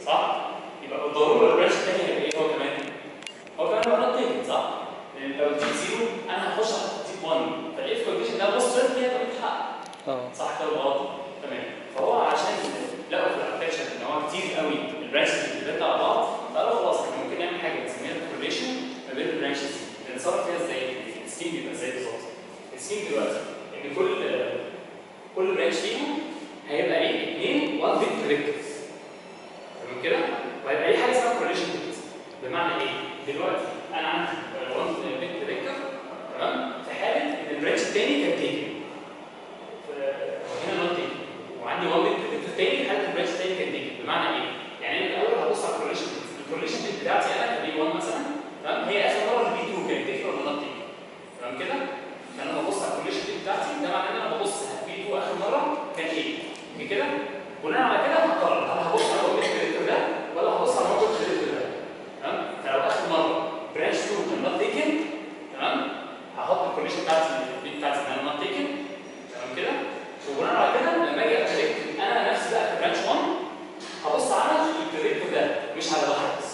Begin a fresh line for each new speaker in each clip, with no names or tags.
صح؟ يبقى بالضروره البرانش الثاني هيبقى ايه هو كمان؟ هو كمان هيبقى نوت تيكن صح؟ لان لو الديب زيرو انا هخش على الديب 1 فالاف كونديشن ده بص فين هي بتتحقق
اه
صح كده ولا غلط؟ تمام فهو عشان لقوا في الابلكيشن ان هو كتير قوي البرانشز اللي بتبدا على بعض فقالوا خلاص احنا ممكن نعمل حاجه نسميها كورليشن ما بين البرانشز نتصرف فيها ازاي؟ السكيم بيبقى ازاي بالظبط؟ السكيم دلوقتي ان كل كل برانش فيهم هيبقى ايه؟ اثنين 1 بيت بريدكتورز تمام كده؟ وهيبقى ايه حاجه اسمها كورليشن بيت بمعنى ايه؟ دلوقتي انا عندي 1 بيت بريدكتور تمام؟ في حاله ان البرانش الثاني كان تيكن هنا نوت تيكن وعندي 1 بيت بريدكتور تاني في حاله البرانش الثاني كان تيكن بمعنى ايه؟ يعني انا الاول هبص على الكورليشن بيت الكورليشن بيت بتاعتي انا كبي 1 مثلا تمام؟ هي اخر مره البي 2 كانت تيكن ولا نوت تيكن تمام كده؟ فانا ببص على الكورليشن بيت بتاعتي ده معناه ان انا ببص بي 2 اخر مره كان ايه؟ اوكي كده؟ بناء على كده هقرر هل هبص على الويب بريدكتور ده ولا هبص على الويب بريدكتور ده تمام؟ فلو اخر مره برانش 2 كان نوت تيكن تمام؟ هحط الكورليشن بتاعتي البيت بتاعتي ان انا نوت تيكن تمام كده؟ وبناء على كده لما اجي ابريدكت انا نفسي بقى في برانش 1 هبص على البريدكتور ده مش على واحد بس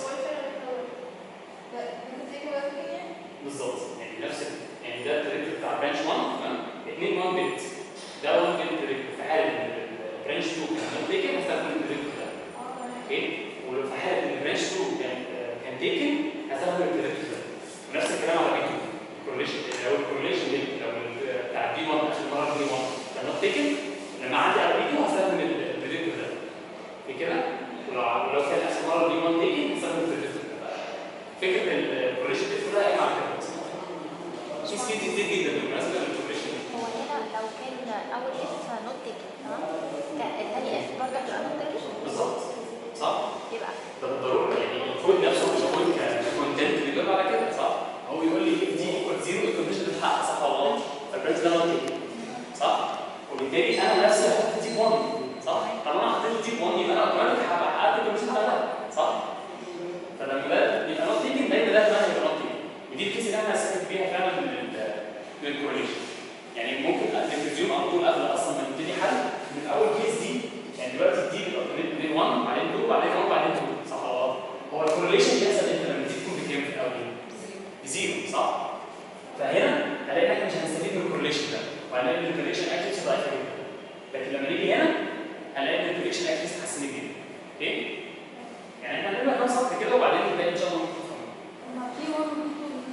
بالظبط يعني نفس ال- يعني ده البريدكتور بتاع برانش 1 تمام؟ اثنين 1 بت ده 1 بت بريدكتور في حاله ان البرانش 2 كان نوت تيكن هستخدم البريدكتور ده اوكي ولو في حاله ان البرانش 2 كان كان تيكن هستخدم البريدكتور ده ونفس الكلام على بي 2 الكورليشن لو الكورليشن دي لو ال- بتاع بي 1 اخر مره بي 1 كان نوت تيكن لما اعدي على بي 2 هستخدم ال- البريدكتور ده في كده ولو ولو كان اخر مره بي 1 تيكن هستخدم البريدكتور ده فكره الكورليشن بتفرق ده قايمه على كده في سكيل كتير جدا بالمناسبه للكورليشن
هو هنا لو كان اول اف نوت تيكن تمام كان الثاني اف برضه هتبقى نوت تيكن
بالظبط صح؟
يبقى
ده بالضروره يعني الكود نفسه مش كود ككونتنت بيدل على كده صح؟ هو يقول لي اف دي ايكوال زيرو الكونديشن بتتحقق صح ولا غلط؟ فالبرنت ده نوت تيكن صح؟ وبالتالي انا نفسي هحط ديب 1 صح؟ طالما انا حطيت ديب 1 يبقى انا اوتوماتيك هبقى حققت الكونديشن بتاعتها صح؟ فلما ده يبقى نوت تيكن دايما ده كمان هيبقى نوت تيكن ودي الكيس اللي انا هستفيد بيها فعلا من ال من الكورليشن يعني ممكن الريزيوم على طول قبل اصلا ما نبتدي حل من اول كيس دي يعني دلوقتي دي بتالترنيت بين 1 بعدين 2 بعدين 1 بعدين 2 صح ولا غلط؟ هو الكورليشن بيحصل امتى لما دي تكون بكام في الاول؟ بزيرو صح؟ فهنا هلاقي ان احنا مش هنستفيد من الكورليشن ده وهنلاقي ان الكورليشن اكتيفز ضعيفه جدا لكن لما نيجي هنا هنلاقي ان الكورليشن اكتيفز اتحسنت جدا اوكي؟ يعني احنا هنعمل كام سطر كده وبعدين نبدا ان شاء الله نفهم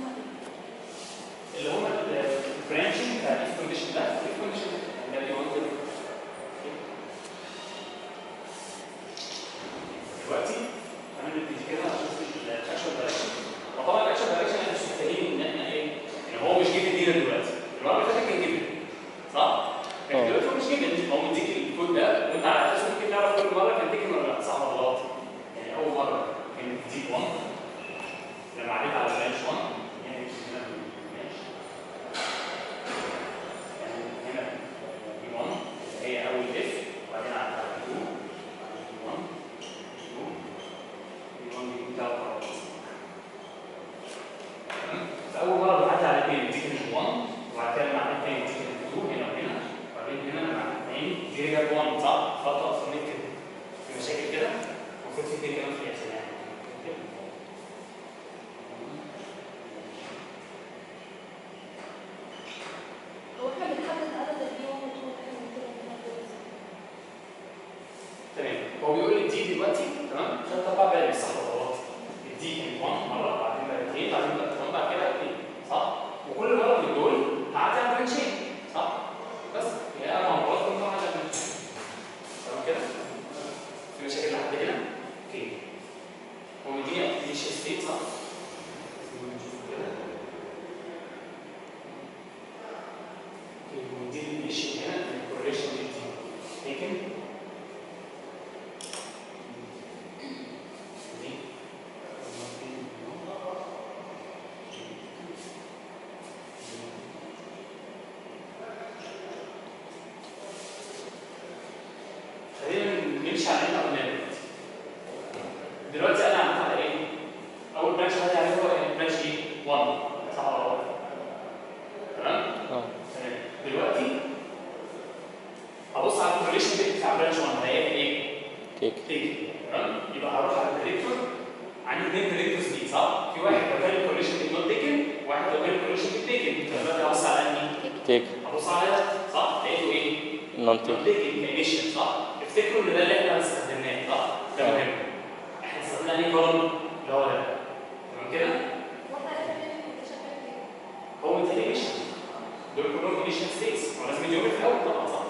اللي هم البرانشنج بتاع الاف كونديشن ده الاف كونديشن ده اللي هو دلوقتي هنبتدي كده نشوف الاكشن دايركشن وطبعا الاكشن دايركشن احنا مش محتاجين ان احنا ايه يعني هو مش جيب دينا دلوقتي المره اللي فاتت كان جيب صح؟ لكن
اه.
دلوقتي هو مش جيب هو مديك الكود ده وانت على اساسه ممكن تعرف كل مره كان تيكن ولا لا صح ولا غلط يعني اول مره كان ديب 1 لما عديت على برانش 1 يعني هنا ماشي يعني هنا دي 1 هي اول اف وبعدين عدت على 2 دي 1 دي 1 دي 1 دي ثلاث مرات تمام؟ فاول مره بتعدي على 2 دي كانت 1 وبعد كده مع الثاني دي كانت 2 هنا وهنا وبعدين هنا مع الاثنين دي رجعت 1 صح؟ خطوه اصلا كده في مشاكل كده المفروض في اثنين كمان في الاخر يعني أوكي؟
هو احنا بنحدد عدد البي 1 و 2 وحاجه من كده بنعمل
تمام هو بيقول لي دي دلوقتي تمام خدت اربع فاليوز صح ولا غلط؟ الدي كانت 1 مره بعدين بقت 2 بعدين بقت 1 بعد كده 2 صح؟ وكل مره من دول هعدي على برانشين صح؟ بس هي اربع مرات كل مره هعدي على برانشين تمام كده؟ في مشاكل لحد هنا؟ اوكي هو مديني ابلكيشن ستيت صح؟ نشوف كده اوكي هو مديني الانيشن هنا الكورليشن دي تيكن دي خلينا نمشي على اللي احنا قلناه دلوقتي دلوقتي انا عملت على ايه؟ اول برانش هدي عليه هو برانش ايه؟ 1 صح ولا غلط؟ تمام؟
اه
تمام دلوقتي هبص على الكورليشن بتاع برانش 1 هلاقيها ايه؟
تيك
تيجي تمام يبقى هروح
تيك
ابص على ده صح لقيته ايه؟
نون تيك
تيكن كاجنيشن صح؟ افتكروا ان ده اللي احنا استخدمناه صح؟ ده
آه.
مهم احنا استخدمنا انهي كولوم اللي هو ده تمام كده؟
واحنا عرفنا نعمل كونديشن تاني
هو انتليجيشن دول كلهم انيشن ستيتس هو لازم يجيبهم في الاول طبعا صح؟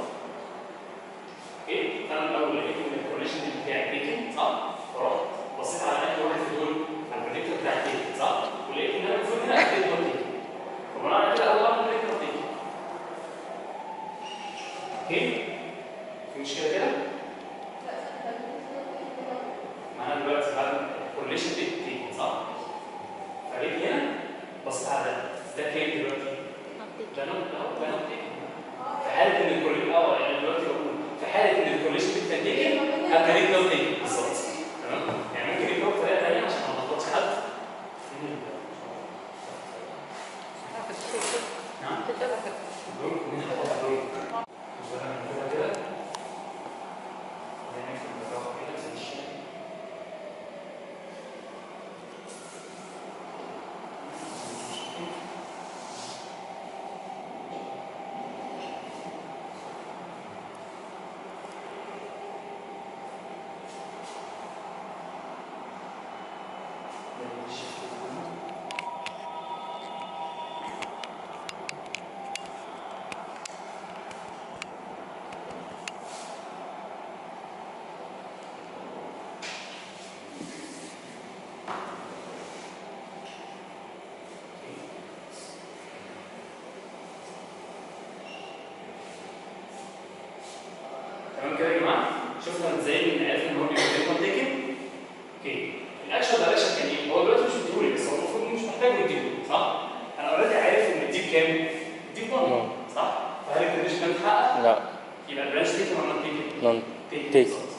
اوكي فانا الاول لقيت ان الكورليشن بتاعي تيكن صح؟ فرحت بصيت على انهي واحد في دول على البريدكتور بتاع تيكن صح؟ ولقيت ان انا المفروض هنا اكتب نوت تيكن فبناء على كده اول واحد بريدكتور تيكن اوكي؟ في مشكله كده؟
لا احنا بنقول
معانا دلوقتي بعد الكورليشن دي تيجي صح؟ فجيت هنا بصيت على ده ده كام دلوقتي؟ ده نوت اهو ده نوت تيجي في حالة إن الكورليشن اه يعني دلوقتي بقول في حالة إن الكورليشن دي كان تيجي هبقى ريت نوت تيجي بالظبط تمام؟ يعني ممكن نكتب بطريقة تانية عشان ما نلخبطش حد نعم؟ دول مين هيحط دول؟ مثلا كده كده ونكتب بالراحة كده زي الشاي تمام كده يا جماعه شفنا ازاي ان عرفنا ان هو بيبقى تيكن اوكي الاكشن دايركشن كان ايه هو دلوقتي مش مديهولي بس هو المفروض مش محتاج يديله صح انا اوريدي عارف ان الديب كام الديب 1
نعم.
صح فهل الكونديشن ده متحقق
لا
يبقى البرانش تيكن ولا نون تيكن
نون
تيكن
تيك.
بالظبط.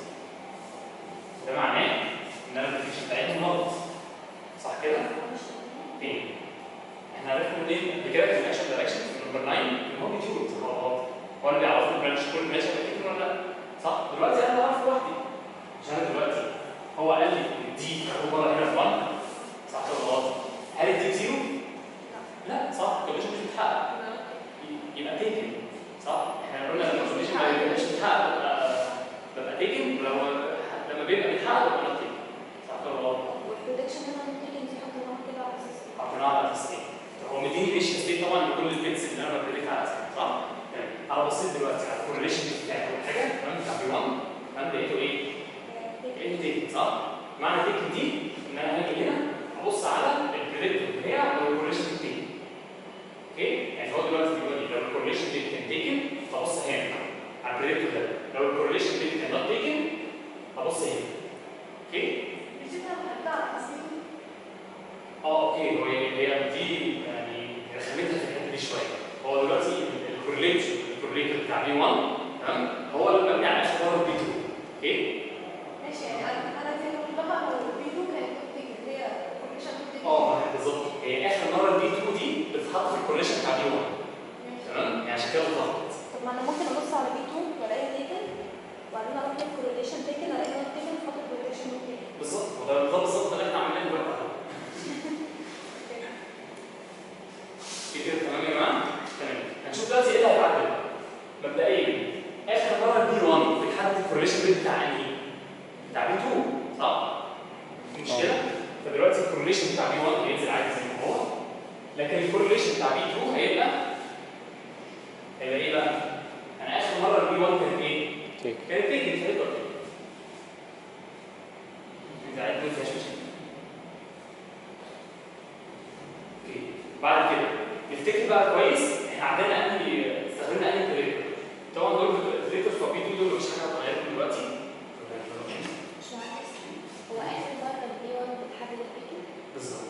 ده معناه ان انا الكونديشن بتاعتهم غلط صح كده تاني احنا عرفنا منين قبل كده في الاكشن دايركشن في نمبر 9 ان هو بيجيب هو غلط هو اللي بيعرف البرانش كل برانش هيبقى تيكن ولا لا صح دلوقتي انا بعرف لوحدي مش انا دلوقتي هو قال لي ان دي هو بره هنا في 1 صح ولا غلط هل الدي زيرو؟ لا صح الكونديشن مش متحقق ي- يبقى تيكن صح احنا قلنا لما الكونديشن ما بيبقاش متحقق ببقى ببقى تيكن ولو لما بيبقى متحقق ببقى نوت تيكن صح ولا غلط؟
والبرودكشن هنا ممكن دي حطيناها كده على اساس ايه؟
حطيناها على اساس ايه؟ هو مديني ريشن ستيت طبعا لكل البيتس اللي انا بديلك على اساسها صح؟ يعني انا بصيت دلوقتي على الكورليشن بتاع كل حاجه تمام بتاع بي 1 تمام لقيته ايه؟ لقيته تيكن صح؟ معنى تيكن دي ان انا هاجي هنا ابص على البريدكتور بتاع لو الكورليشن تيكن اوكي؟ يعني هو دلوقتي بيقول لي لو الكورليشن دي كان تيكن فبص هنا على البريدكتور ده لو الكورليشن دي كان نوت تيكن ابص هنا اوكي؟
مش انت هتبدا على اساس ايه؟
اه اوكي هو هي دي يعني رخامتها في الحته دي شويه هو دلوقتي الكورليشن الكورليتور بتاع بي 1 تمام هو اللي مبني على اخر مره بي 2 اوكي
ماشي يعني انا انا زي ما قلت لها لو الفيديو كانت تكتب اللي هي كونديشن تكتب
اه بالظبط هي اخر مره البي 2 دي بتتحط في الكورليشن بتاع بي 1 تمام يعني عشان كده اتلخبط
طب ما انا ممكن ابص على بي 2 والاقي تيكن وبعدين اروح للكورليشن تيكن الاقي نوت تيكن احط الكورليشن نوت تيكن
بالظبط وده ده بالظبط اللي احنا عملناه دلوقتي كده تمام يا جماعه؟ تمام هنشوف دلوقتي ايه اللي هيتعدل مبدئيا اخر مره البي 1 بتحدد الكورليشن ريت بتاع انهي؟ بتاع بي 2 صح؟ في مشكله؟ فدلوقتي الكورليشن بتاع بي 1 هينزل عادي زي ما هو لكن الكورليشن بتاع بي 2 هيبقى هيبقى ايه بقى؟ انا اخر مره البي 1 كانت ايه؟
تيك
كانت تيجي في هيبقى انت عارف ما فيهاش مشكله اوكي بعد كده نفتكر بقى كويس احنا عندنا انهي استخدمنا انهي بريكر طبعا دول البريكر في بي 2 دول مش حاجه هتغيرهم دلوقتي
مش عارف هو اخر مره البي 1 بتحدد البي
بالظبط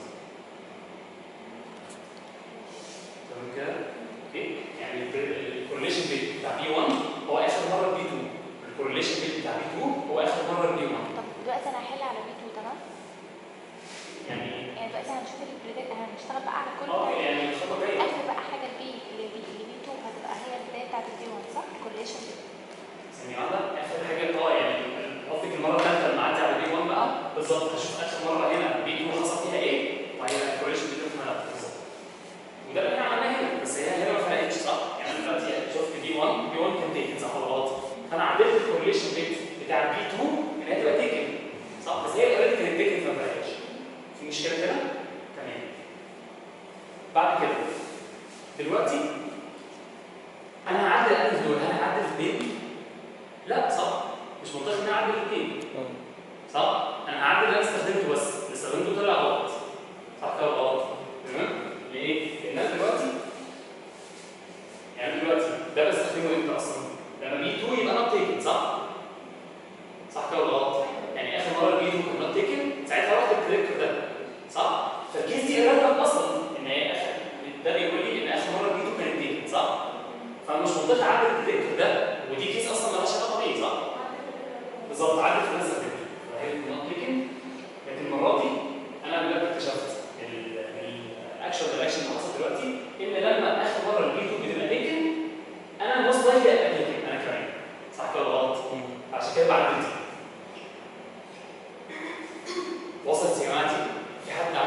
تمام كده اوكي يعني الكورليشن بيت بتاع بي 1 هو اخر مره بي 2 الكورليشن بيت بتاع بي 2 هو اخر مره بي 1
طب دلوقتي انا هحل على بي 2 تمام؟
يعني
يعني دلوقتي هنشوف البريدكت هنشتغل بقى على كل
اه يعني الخطوه جايه
اخر بقى حاجه البي اللي بي اللي بي 2 هتبقى هي البدايه بتاعت البي 1 صح؟ كورليشن
ثانية واحدة آخر حاجة اه يعني قصدك المرة الثالثة لما أعدي على بي 1 بقى بالظبط هشوف آخر مرة هنا بي 2 حصل فيها إيه وهيبقى الكوريشن بي 2 في بالظبط وده اللي احنا عملناه هنا بس هي هنا ما فرقتش صح؟ يعني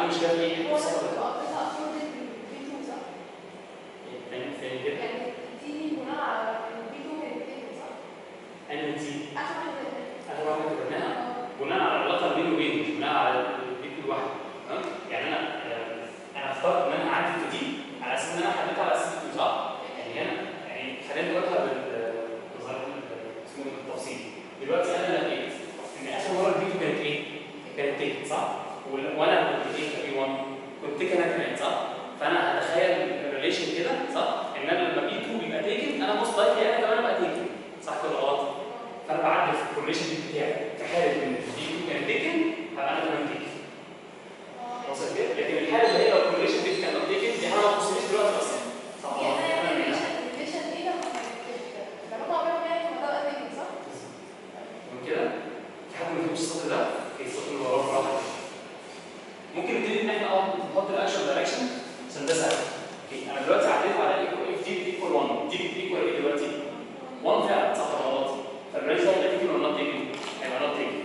عندي مشكله في ايه؟
هو
صح
ده
ولا لا؟
بتبقى ابلودد بالفيديو صح؟
فين فين كده؟
يعني دي بناء على الفيديو كانت بتنزل صح؟
انا دي
اخر واحده
اخر واحده كتبناها
اه
بناء على العلاقه بيني وبينه بناء على الفيديو الواحد تمام؟ يعني انا آه، انا اخترت ان انا عندي في دي على اساس ان انا حددت على اساس الفيديو صح؟ يعني هنا يعني خلينا نقولها بال بظاهر اسمه إيه بالتفصيل دلوقتي انا لقيت ان اخر مره الفيديو كانت ايه؟ كانت تيكت صح؟ وال- وانا كنت ايه كبي 1 كنت تيك انا كمان صح؟ فانا هتخيل الريليشن كده صح؟ ان انا لما بي 2 بيبقى تيكن انا موست لايكلي انا كمان ابقى تيكن صح كده ولا غلط؟ فانا بعدل في الكورليشن دي بتاعي في حاله ان بي 2 كان تيكن هبقى انا كمان تيكن واصل كده؟ لكن الحاله اللي هي لو الكورليشن دي كانت تيكن دي حاجه ما تخصنيش دلوقتي اصلا صح ولا غلط؟
يعني
أنا
انا
مش-
الريليشن الريليشن دي لما كانت لما كنا عملنا يعني ما ده قد صح؟
من كده في حد ما فهمش السطر ده في السطر اللي وراه براحه ممكن نبتدي ان احنا اه نحط الاكشن دايركشن عشان ده سهل اوكي انا دلوقتي عديت على ايكوال اف دي ايكوال 1 دي ايكوال ايه دلوقتي 1 فعلا صح ولا غلط فالرينج ده هيبقى تيكن ولا نوت تيكن هيبقى نوت تيكن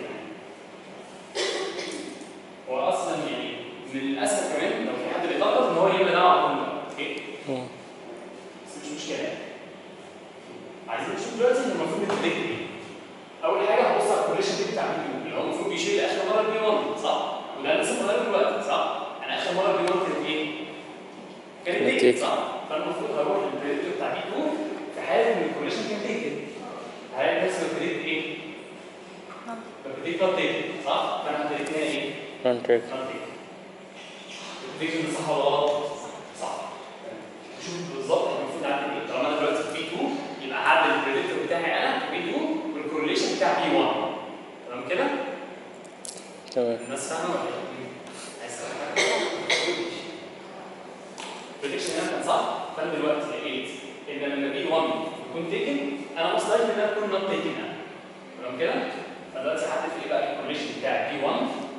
هو اصلا يعني من الاسهل كمان لو في حد بيطبق ان هو يملى ده على طول اوكي
مم.
بس مش مشكله عايزين نشوف دلوقتي ان المفروض نتدك ايه اول حاجه هبص على الكورليشن دي بتاع بي 2 اللي هو المفروض بيشيل اخر مره بي 1 صح وده أنا لسه فاضل دلوقتي صح انا اخر مره بي 1 كانت ايه كانت
كانت
تيكت
ticket.
صح فالمفروض هروح للبريدكتور بتاع بي 2 في حاله ان الكورليشن كان تيكت هلاقي نفسي ببريدكت ايه ببريدكت نوت تيكت صح فانا هبريدكت هنا ايه
ران تريك
نوت تيكت البريدكشن صح ولا غلط صح شوف بالظبط احنا المفروض نعمل ايه طالما انا دلوقتي في بي 2 يبقى هعمل البريدكتور بتاعي انا في بي 2 والكورليشن بتاع بي 1 تمام كده
تمام
الناس فاهمه ولا ايه؟ عايز تفهم حاجه؟ البريدكشن هنا كان صح فانا دلوقتي لقيت ان لما بي 1 يكون تيكن انا مش لايك ان انا اكون نوت تيكن انا تمام كده؟ فدلوقتي هحدد ايه بقى الكورليشن بتاع بي 1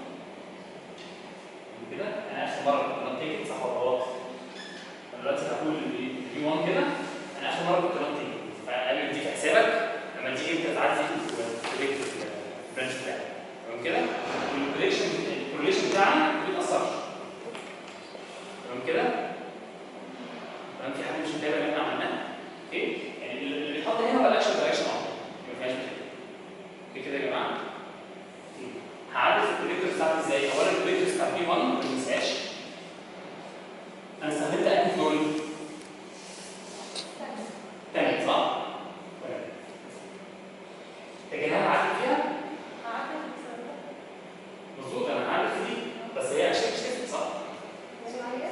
كده انا اخر مره كنت نوت تيكن صح ولا غلط؟ فدلوقتي هقول بي 1 كده انا اخر مره كنت نوت تيكن فاعمل دي في حسابك لما تيجي انت تعدي البريدكتور البرانش بتاعك تمام كده؟ والبريدكشن الكورليشن بتاعنا ما بيتاثرش تمام كده؟ تمام في حد مش متابع اللي احنا عملناه؟ اوكي؟ يعني اللي بيتحط هنا هو الاكشن دايركشن اهو ما فيهاش مشكله اوكي كده يا جماعه؟ اوكي. هعرف البريدكتور بتاعتي ازاي؟ اولا البريدكتور بتاع بي 1 ما تنساش انا استخدمت انهي دول؟ تمام صح؟ تمام لكن انا عارف فيها
عارفه المثال
مظبوط انا عارف دي بس هي اشياء مش تفرق صح؟
ده؟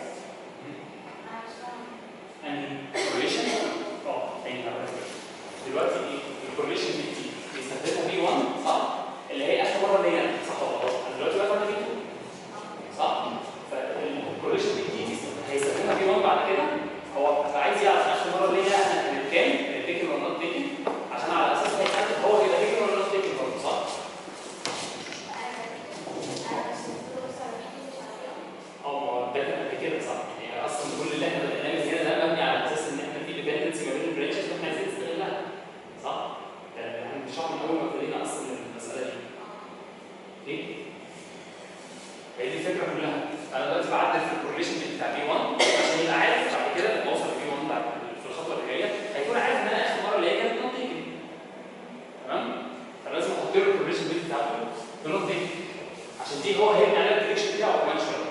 يعني كورليشن اه تاني هقول لك. دلوقتي ايه الكورليشن دي دي بيستخدمها بي 1 صح اللي هي اخر مره اللي هي صح ولا غلط انا دلوقتي واقف على بي 2 صح فالكورليشن دي دي هيستخدمها بي 1 بعد كده هو هيبقى عايز يعرف اخر مره اللي هي انا كانت كام كانت تيكن ولا نوت تيكن عشان على اساس هيتحدد هو هيبقى تيكن ولا نوت تيكن برضه صح؟ اه ما هو ده كان قبل كده صح يعني اصلا كل اللي احنا بدأناه من هنا ده مبني على اساس ان احنا في ديبندنسي ما بين البرانشز واحنا عايزين نستغلها صح؟ يعني احنا بنشرح من اول ما ابتدينا اصلا المساله دي اوكي؟ هي دي الفكره كلها انا دلوقتي بعدل في الكورليشن بتاع بي 1 عشان يبقى عارف بعد كده لما اوصل بي 1 بعد في الخطوه اللي جايه هيكون عارف ان انا اخر مره اللي هي كانت نوت تيكن تمام؟ فلازم احط له الكورليشن بيت بتاعته بنوت تيكن عشان دي هو هيبني عليها البريدكشن بتاعه كمان شويه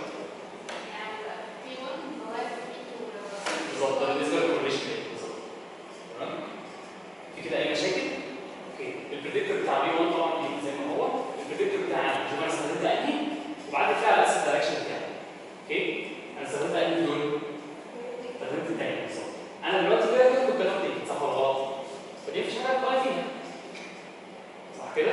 بالظبط ده بالنسبه للكورليشن ريت بالظبط تمام في كده اي مشاكل؟ اوكي البريدكتور بتاع بي 1 طبعا بيجي زي ما هو البريدكتور بتاعنا شوف انا استخدمت انهي وبعد كده على اساس الدايركشن بتاعي اوكي انا استخدمت انهي دول استخدمت التاني بالظبط انا دلوقتي كده كده كنت باخد تيكت صح ولا غلط؟ فدي مفيش حاجه تغير فيها صح كده؟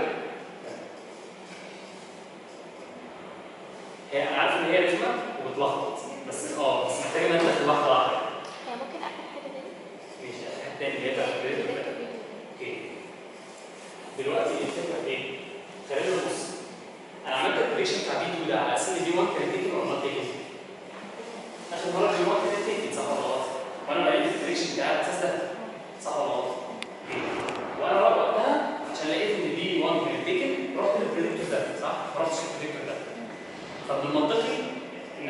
هي انا عارف ان هي رخمه وبتلخبط بس اه بس محتاجه ان انت تاخد واحده واحده
هي ممكن اخر حاجه تاني
ماشي الحاجه الثانيه اللي هي بتاعت البريدكتور بقى. اوكي دلوقتي الفكره في ايه؟ خلينا نبص انا عملت البريشن بتاع بي 2 ده على اساس ان بي 1 كانت تيكن ولا نوت تيكن؟ اخر مره بي 1 كانت تيكن صح ولا غلط؟ وانا بقيت البريشن بتاعي على اساس ده صح ولا غلط؟ اوكي. وانا بقى وقتها عشان لقيت ان بي 1 كانت تيكن رحت للبريدكتور ده صح؟ ما رحتش للبريدكتور ده فمن المنطقي ان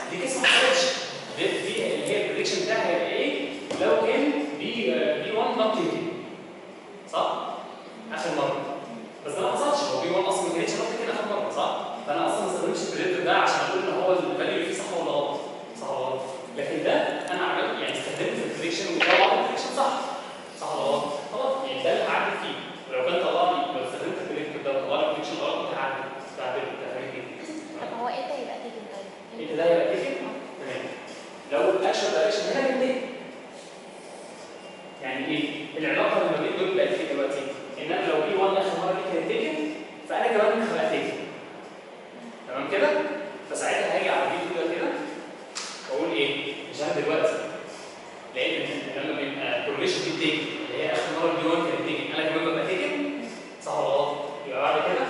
دي قصه ما حصلتش دي دي اللي هي البريدكشن بتاعها هيبقى ايه لو كان بي بي 1 نوت تيكن صح؟ اخر مره بس ده ما حصلش هو بي 1 اصلا ما كانتش نوت تيكن اخر مره صح؟ فانا اصلا ما استخدمتش البريدكتور ده عشان اقول ان هو الفاليو اللي فيه صح ولا غلط صح ولا غلط لكن ده انا عملت يعني استخدمت البريدكشن وطلع البريدكشن صح صح ولا غلط؟ خلاص يعني ده اللي هعدل فيه ولو كان طلع لي لو استخدمت البريدكتور ده وطلع لي البريدكشن غلط كنت هعدل كنت هعدل كنت هعمل كده
طب هو امتى يبقى تيجن طيب؟
انت ده هيبقى كده تمام لو الاكشن دايركشن هنا الاثنين يعني ايه العلاقه اللي ما بين دول بقت ايه دلوقتي ان انا لو بي 1 اخر مره دي كانت تيكن فانا كمان هبقى تيكن تمام كده فساعتها هاجي على بي 2 ده كده واقول ايه مش انا دلوقتي لان لما بيبقى كورليشن دي تيكن اللي هي اخر مره بي 1 كانت تيكن انا كمان ببقى تيكن صح ولا غلط يبقى بعد كده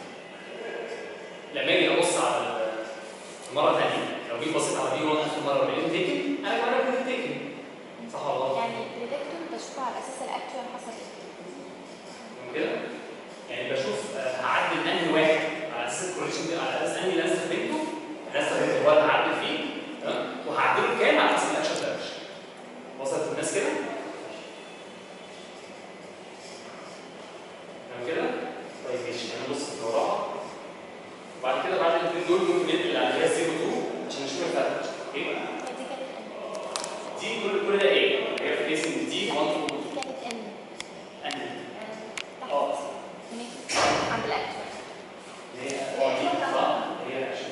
لما اجي ابص على مره ثانيه لو جيت بصيت على بي 1 اخر مره ولقيته تيكن انا كمان كنت تيكن صح ولا غلط؟
يعني البريدكتور بشوفه على اساس الاكتوال حصل ايه؟
تمام كده؟ يعني بشوف آه، هعدل انهي واحد على اساس الكورليشن دي على اساس انهي اللي انا استخدمته انا استخدمته هو اللي هعدل فيه تمام وهعدله كام على حسب الاكشن دايركشن وصلت الناس كده؟ تمام كده؟ طيب ماشي انا بص في وراها وبعد كده بعد الاثنين دول ممكن ننقل على اللي هي 0 2 عشان نشوف الفرق اوكي؟
هي دي كانت ان
دي كل كل ده ايه؟ هي في كيس ان دي 1 2
دي كانت ان
انهي؟
تحت
اه
هناك عند الاكتوال
اللي هي اه دي صح؟ هي الاكشن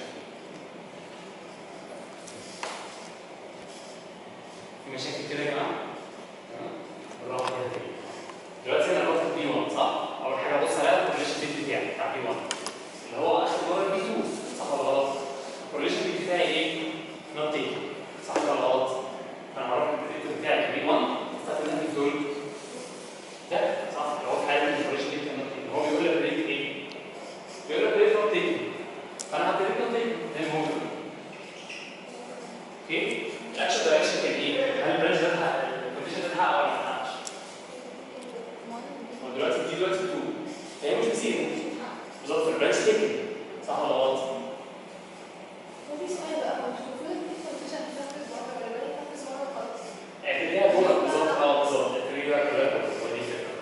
في مشاكل كده يا جماعه؟ تمام؟ بالراحه كده تاني. دلوقتي انا باخد بي 1 صح؟ اول حاجه ابص عليها الكورليشن بيت بتاعي بتاع بي 1 اللي هو اخر مره بي 2 صح ولا غلط؟ الكورليشن بيت بتاعي ايه؟ نوت تيكن صح ولا غلط؟ فانا هروح البريدكتور بتاعي بي 1 استخدم انهي في دول؟ ده صح اللي هو في حاله الكورليشن بيت نوت تيكن هو بيقول لي بريدكت ايه؟ بيقول لك بريدكت نوت تيكن فانا هبريدكت نوت تيكن زي ما هو بيقول. اوكي؟ الاكشن دايركشن كان ايه؟ هل البرانش ده اتحقق؟ الكونديشن ده اتحقق ولا ما اتحققش؟ هو دلوقتي دي دلوقتي 2 هي مش بزيرو بالظبط البرانش تيكن صح ولا غلط؟
وفي سؤال بقى هو مش المفروض ان في كونديشن تنفذ مره ولا لا تنفذ مره خالص
اعتبريها جمله بالظبط اه بالظبط اعتبريها كلها ودي الفكره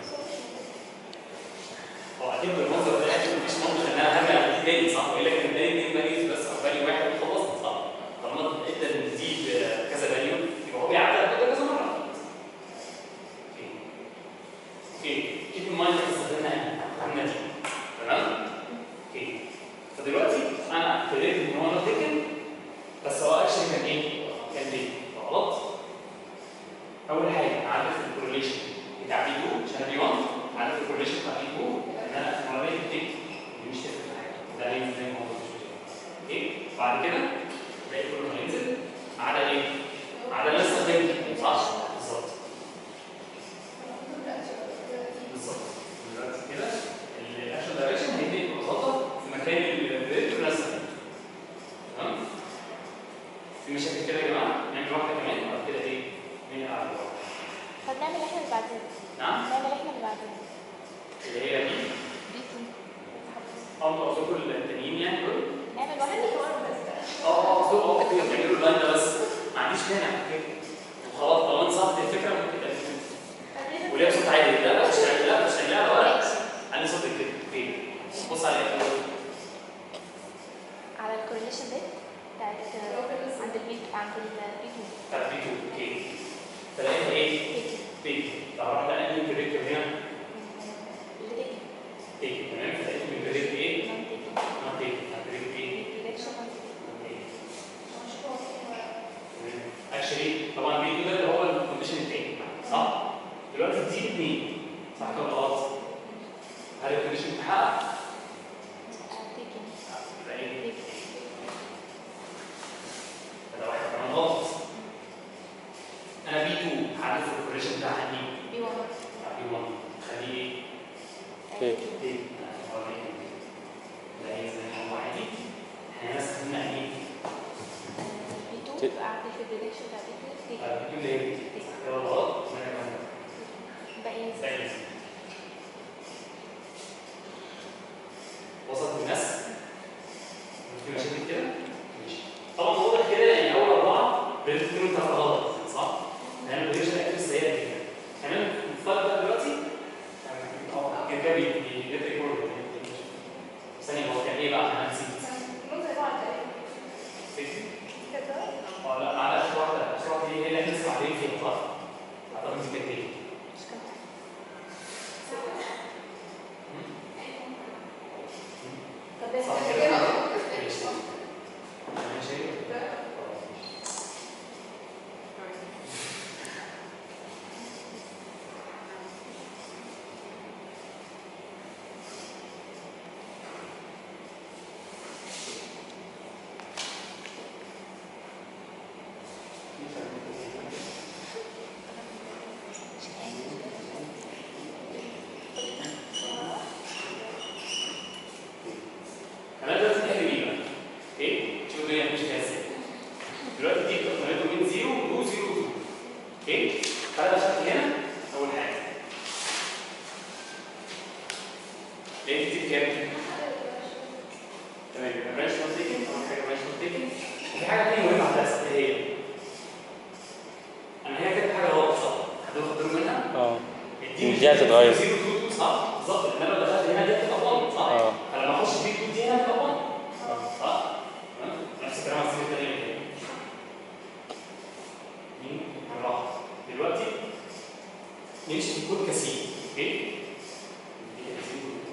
هو اكيد بالمنظر ده اكيد مفيش منطق ان انا هرجع لدي تاني صح؟ والا كان اداني اتنين فاليوز بس او فاليو واحد وخلصت صح؟ طالما ادى ان دي كذا فاليو يبقى هو بيعدل على كده كذا مره. اوكي. اوكي كيب ان مايند استخدمنا استخدمنا دي تمام؟ اوكي فدلوقتي انا ابتديت ان هو نوت تيكن بس هو اكشن كان ايه؟ كان دي غلط؟ اول حاجه عارف الكورليشن بتاع بي 2 عشان بي 1 عارف الكورليشن بتاع بي 2 ان انا في مرة دي دي مش تفرق في حاجه ده ليه زي ما هو مش مشكله اوكي بعد كده الباقي كله هينزل ما عدا ايه؟ ما عدا اللي استخدمته صح؟ بالظبط بالظبط دلوقتي كده الاكشن دايركشن هيتنقل ببساطه في مكان البريد والرسم تمام؟ في مشاكل كده يا جماعه نعمل واحده كمان وبعد كده ايه؟ ننقل على الواحد
طب نعمل احنا اللي بعدين
نعم
نعمل احنا اللي بعدين
اللي هي دي
دي تو
اه انتوا قصدكم التانيين يعني دول؟
نعمل واحده
اه اه قصدكم اه اوكي تعملوا اللاين ده بس ما عنديش مانع اوكي وخلاص طالما انت صاحبت الفكره ممكن تعمل وليه بصوت عالي لا لا مش هتعمل- لا مش هتعملها على ورق عندي صوتك كده اوكي بص على ايه
على الكورليشن ديت بتاعت عند البي عند البي 2
بتاعت بي 2 اوكي فلقيتها ايه؟ بيك طب هروح بقى انهي بريدكتور هنا
اللي تيجي
بيك تمام فلقيت من بريدكت ايه؟
نون تيجي
نوت بيك بريدكت ايه؟
دايركشن
اكشلي طبعا بي 2 ده اللي هو الكونديشن الثاني صح؟ دلوقتي دي 2 صح كده ولا غلط؟ هل الكونديشن اتحقق؟
تيجي
يبقى ايه؟ ده واحد كمان غلط انا بي 2 عارف الكونديشن بتاع انهي؟
بي 1
بتاع بي 1 خليه
ايه؟
ايه؟ هو ايه؟ ده ايه زي ما هو عادي احنا هنا استخدمنا انهي؟
بي 2 قاعد في الدايركشن بتاع بي 2 تيجي
آه، بي 2 ليه؟ صح كده ولا غلط؟ وانا كمان
باقي ينزل
باقي لازم. وصلت الناس؟ في مشاكل كده؟ ماشي طبعا واضح كده يعني بريدكت 2 انت غلط صح؟ هنعمل بريدكشن اكيورسي سيئه جدا هنعمل نفترض بقى دلوقتي اه كده كده بي- بيجيب ريكورد ثانيه هو كان ايه بقى؟ انا نسيت
كلهم زي بعض تقريبا
فكري؟
كده
اه لا على اخر واحده اخر واحده دي هي اللي احنا لسه قاعدين فيها صح؟ اعتقد دي كانت ايه؟
طب بس
صح
كده
كده؟
كده
ماشي. انا شايف انا دلوقتي بنحل بيه بقى اوكي شوف الدنيا مش فيها ازاي دلوقتي دي بتقارنته بين 0 و 0 و 2 اوكي فانا دخلت هنا اول حاجه لقيت دي كام؟ تمام يبقى برانش نوت تيكن اول حاجه برانش نوت تيكن في حاجه ثانيه مهمه هتحصل ايه هي؟ انا هنا كاتب حاجه غلط صح؟ حد واخد باله منها؟
اه
دي
دي هتتغير.
0 2 صح؟ بالظبط ان انا لو دخلت هنا دي هتبقى 1 صح؟
اه
فلما اخش في 2 دي هنا هتبقى 1 صح؟ تمام؟ نفس الكلام على السيره الثانيه كده. مين؟ بالراحه. دلوقتي نمشي في الكود كسي اوكي؟ دي كده سي كود.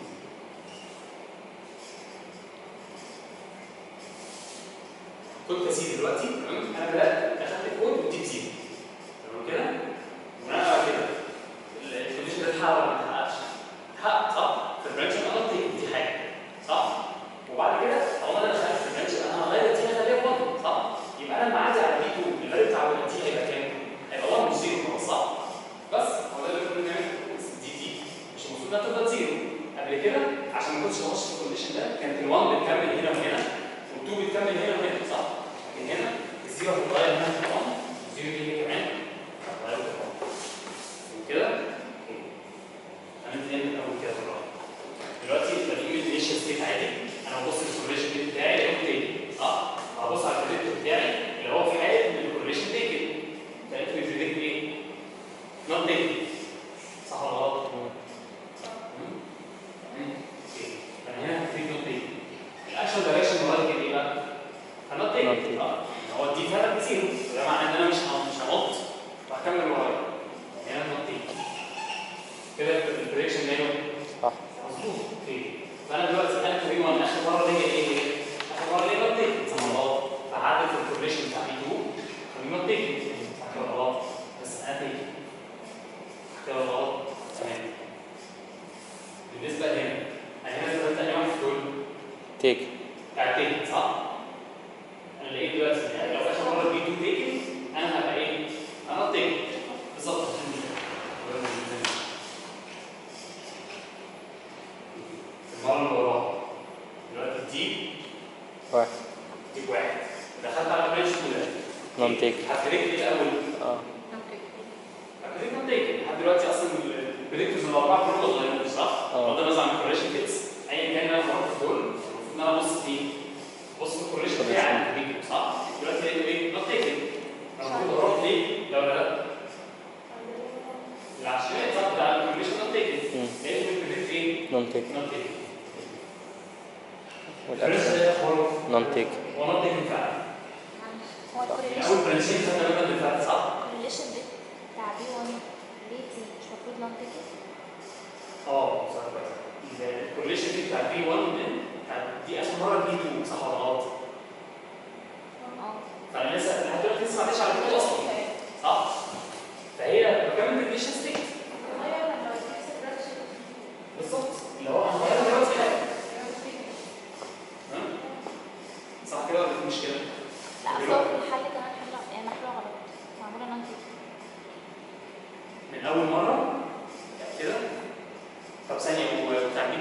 كود كسي دلوقتي تمام؟ انا بدات اخدت الكود ودي زيرو تمام كده؟ بناء على كده الكونديشن ده اتحقق ولا ما اتحققش؟ اتحقق صح؟ في البرانش انا دي حاجه صح؟ وبعد كده طالما انا دخلت في البرانش انا هغير دي هخليها 1 صح؟ يبقى انا معدي على دي 2 الفاليو بتاع دي هيبقى كام؟ هيبقى 1 مش 0 خلاص صح؟ بس هو ده اللي المفروض نعمله دي دي مش المفروض انها تفضل 0 قبل كده عشان ما كنتش بخش في الكونديشن ده كانت ال 1 بتكمل هنا وهنا وال 2 بتكمل هنا وهنا صح؟ لكن هنا الزيرو هتتغير هنا في 1 الزيرو دي هي كمان هتتغير في 1 وكده هنبدا من الاول كده بالراحه دلوقتي بجيب الانيشال ستيت عادي انا ببص للكورليشن ديت بتاعي اللي هو تيجن صح؟ هبص على البريدكتور بتاعي اللي هو في حاله ان الكورليشن تيجن لقيته بيبريدكت ايه؟ نوت تيجن صح ولا غلط؟ مم؟ مم. اوكي فانا هنا هبتدي نوت تيجن الاكشن دايركشن هو كده ايه بقى؟ هنوت
Not
تيجن
taken.
اه هو دي فعلا زيرو ده معناه ان انا مش ه- مش هنط وهكمل ورايا هنا نوت تيجن كده البريكشن دايما
صح
مظبوط اوكي فانا دلوقتي انا في 1 اخر مره ليا ايه هي؟ اخر مره ليا نوت تيكن صح ولا غلط؟ فعدل في الكورليشن بتاع بي 2 خليه نوت تيكن صح كده ولا غلط؟ بس انا تيكن صح كده ولا غلط؟ تمام بالنسبه لهنا انا هنا استخدمت انهي واحد في دول؟
تيك
بتاع تيكن صح؟ انا لقيت دلوقتي يعني لو اخر مره بي 2 تيكن انا هبقى ايه؟ انا نوت تيكن بالظبط المره اللي وراها دلوقتي دي
واحد
دي واحد دخلت على بريدج كده
نون تيك
هبتديك ايه الاول؟
اه
هبتديك نون تيك لحد دلوقتي اصلا البريدكتورز الاربعه كلهم اتغيروا صح؟
اه.
بغض النظر عن الكورليشن كيتس ايا كان اللي انا بحط في دول المفروض ان انا ابص في بص في الكورليشن بتاعي عن البريدكتور صح؟ دلوقتي لقيته ايه؟ نون تيكن المفروض اروح ليه؟ لا ولا لا؟ العشوائي صح بتاع الكورليشن نون تيكن
مم.
لقيته البريدكتور ايه؟
نون تيك
نون تيكن
والاكشن
البريدكتور ده اخباره
نون تيك
هو نون تيكن فعلا
هو
يعني
الكورليشن
اول برانشين خدنا بالنا من الفرق صح؟
الكورليشن ده بتاع بي 1 ليه دي مش المفروض نون تيكن
اه صح كويس الكورليشن دي بتاع بي 1 دي بتاعت- دي اخر مره بي 2 صح ولا غلط؟
اه
فانا لسه لحد دلوقتي لسه ما عدتش على بي 2 اصلا صح؟ فهي بكمل الريليشن ستيت بالظبط اللي هو هنغير دلوقتي حاجه تمام؟ صح كده ولا في مشكله؟
لا اصل هو في الحل كمان حل يعني محلول غلط معموله نون تيكن
من اول مره كده طب ثانيه وبتاع بي 2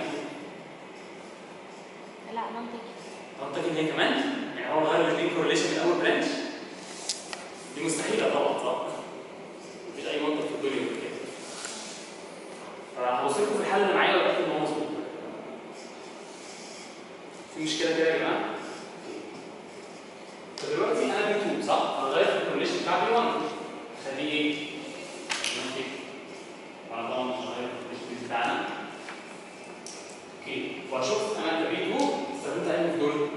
لا نون تيكن
منطقي ان هي كمان يعني هو غير الاثنين كورليشن من اول برانش دي مستحيله طبعا صح؟ مفيش اي منطق في الدنيا يقول كده فهبص لكم في الحل اللي معايا واتاكد ان هو مظبوط في مشكله كده يا جماعه؟ فدلوقتي انا بي 2 صح؟ هغير في الكورليشن دول؟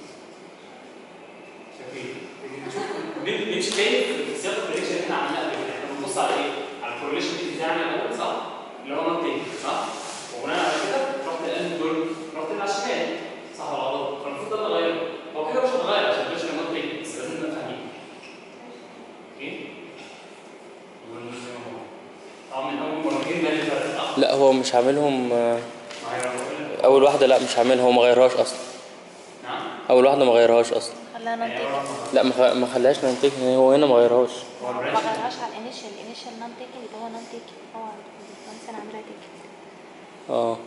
شايفين؟ نم- نمشي تاني في سياق الكورليشن اللي احنا عملناه قبل كده احنا بنبص على ايه؟ على الكورليشن بتاعنا الاول صح؟ اللي هو منطقي صح؟ وبناء على كده رحت الان دول رحت اللي على الشمال صح ولا غلط؟ فالمفروض ده اللي غيره هو كده مش هتغير عشان الكورليشن منطقي بس لازم نبقى فاهمين اوكي؟ ونقول زي ما هو. طبعا من اول مره جينا الفرق صح؟
لا هو مش عاملهم آه،
معايا ولا بقول لك؟
اول واحده لا مش عاملها هو ما غيرهاش اصلا
نعم؟
اول واحده ما غيرهاش اصلا
خلاها نون
يعني
تيكن
هو-
لا ما خ- ما خلاش نون تيك هو هنا ما غيرهاش
هو
ما
البرانش
غيرهاش على الانيشال الانيشال نون تيكن يبقى هو نون تيكن هو الانسان عاملها تيكن
اه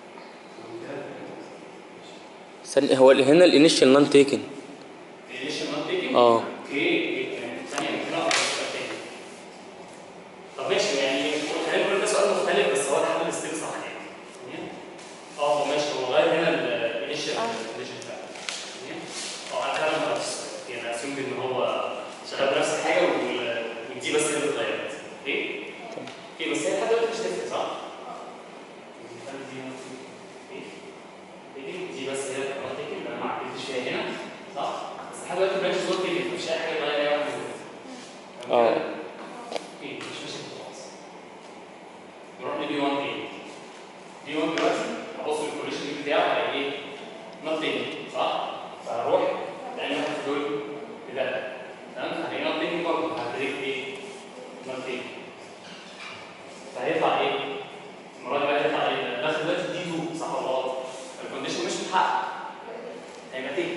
استنى هو هنا الانيشال نون تيكن
الانيشال نوت تيكن
اه
اوكي ثانيه ممكن اقرا السؤال تاني طب ماشي يعني خلينا نقول ده سؤال مختلف بس هو الحل ستيل صح يعني اه هو ماشي هو غير هنا الانيشال
آه.
الانيشال بتاعه اه انا فعلا ما قرأتش السؤال. يعني اسيومد ان هو شغال بنفس الحاجه وال- ودي بس هي اللي اتغيرت اوكي اوكي بس هي لحد دلوقتي مش تفرق صح؟ دي بس هي التكنيك اللي انا ما عدتش فيها هنا صح؟ بس لحد دلوقتي البرانش صوت تكنيك مفيش اي حاجه اتغير اي واحد منهم.
اه.
اوكي مش ماشي خلاص نروح لبي 1 تاني بي 1 دلوقتي هبص الكوليشن بتاعه هلاقي ايه؟ نوت تاني صح؟ فهروح لان واحد في دول بده تمام هلاقي نوت تاني برضه هبريك ايه؟ نوت تاني فهيطلع ايه؟ المره دي بقى هيطلع ايه؟ داخل دلوقتي دي 2 صح ولا غلط؟ الكونديشن مش متحقق هيبقى تاني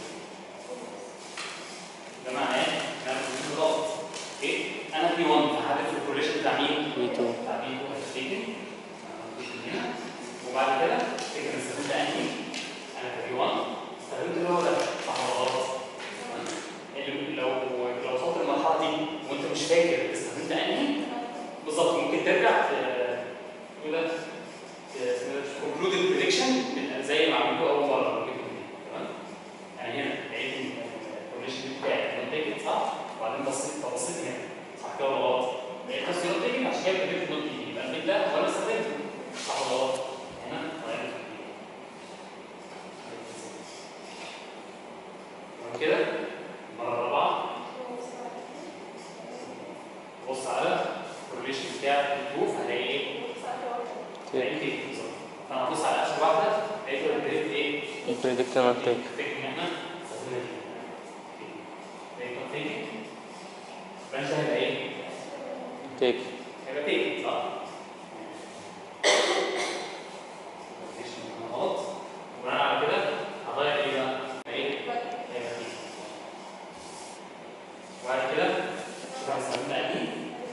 ده معناه ان انا كنت غلط اوكي انا بي 1 فهدف الكورليشن بتاع مين؟
بي 2
بتاع بي 2 هتفتكر هنا وبعد كده تفتكر انا استخدمت انهي؟ انا كبي 1 استخدمت اللي هو ده صح ولا غلط؟ تمام؟ اللي- لو لو وصلت للمرحله دي وانت مش فاكر استخدمت انهي بالظبط ممكن ترجع ت- تقول ده كونكلود البريدكشن من زي ما عملته اول مره ممكن تمام يعني هنا لقيت الكورليشن بتاعي منطقي صح وبعدين بصيت فبصيت هنا صح كده ولا غلط؟ لقيت نفسي منطقي عشان كده كتبت منطقي يبقى البيت ده هو انا استخدمته صح ولا غلط؟ هنا غيرت تمام كده المره الرابعه بص على الكورليشن بتاع الجروف هلاقي ايه؟ هلاقي كده بالظبط فانا هبص على اخر واحده لقيت البريد ايه؟
بريدكت نون تيك
فكرة ان احنا استخدمنا دي. لقيت تيك فانت هيبقى ايه؟
تيك
هيبقى تيك صح؟ مفيش غلط وبناء على كده هغير ايه بقى؟ ايه؟ هيبقى تيك وبعد كده شوف انا استخدمت انهي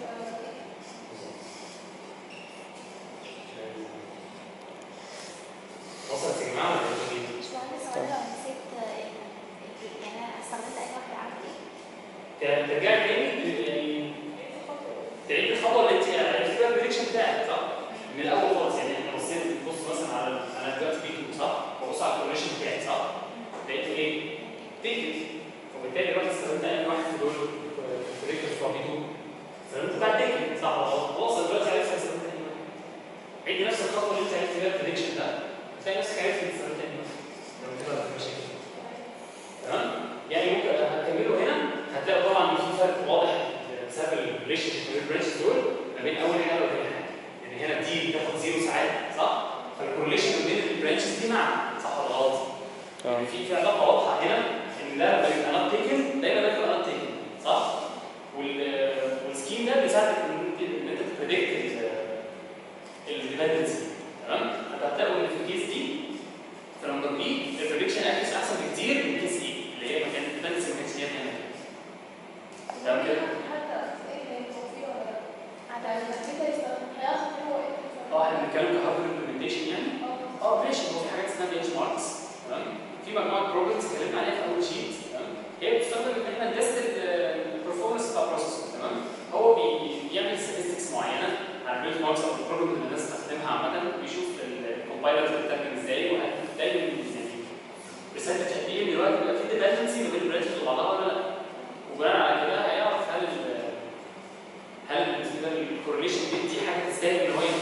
وصلت يا جماعه ولا ايه؟
مش مهندس هو انا لو نسيت آه، يعني انا استخدمت اي واحده عملت ايه؟
ترجع تاني يعني تعيد الخطوه اللي انت عرفت فيها البريدكشن بتاعك صح؟ من الاول خالص يعني احنا بصينا بص مثلا على انا دلوقتي بي 2 صح؟ ببص على الكورليشن بتاعي صح؟ لقيت ايه؟ تيكت وبالتالي رحت استخدمت اي واحد في دول البريدكتور بتوع بي 2 استخدمت بتاع تيكت صح ولا غلط؟ خلاص أنا دلوقتي عرفت استخدمت اي واحد عيد نفس الخطوه اللي انت عرفت فيها البريدكشن ده هتلاقي نفسك عرفت استخدمت اي واحد لو كده مفيش مشاكل تمام؟ يعني ممكن هتكملوا هنا هتلاقوا طبعا ان في فرق واضح بسبب الريليشن شيب بين البرانشز دول ما بين اول حاجه وثاني حاجه يعني هنا دي بتاخد زيرو ساعات صح؟ فالكورليشن ما بين البرانشز دي مع صح ولا غلط؟
اه
يعني في في علاقه واضحه هنا ان ده لما يبقى نوت تيكن دايما ده يبقى نوت تيكن صح؟ وال- والسكيم ده بيساعدك ان انت ان انت تبريدكت الديبندنسي تمام؟ انت هتلاقوا ان في الكيس دي في نمبر بي البريدكشن اكيس احسن بكتير من كيس اي اللي هي مكان الديبندنسي ما كانتش هي هنا تمام كده؟ اه احنا بنتكلم كهاردوير امبلمنتيشن يعني اه ماشي هو في حاجات اسمها بي اتش ماركس تمام في مجموعه بروبلمز اتكلمنا عليها في اول شيت تمام هي بتستخدم ان احنا ندست البرفورمانس بتاع البروسيسور تمام هو بي- بيعمل statistics معينه على البي اتش ماركس او البروبلم اللي الناس تستخدمها عامه بيشوف الكومبايلر بتترجم ازاي وهل دايما يعني برسنتج قد ايه من الوقت بيبقى في ديبندنسي ما بين البرانشز وبعضها ولا لا وبناء على كده هيعرف هل ال- هل الكورليشن دي دي حاجه تستاهل ان هو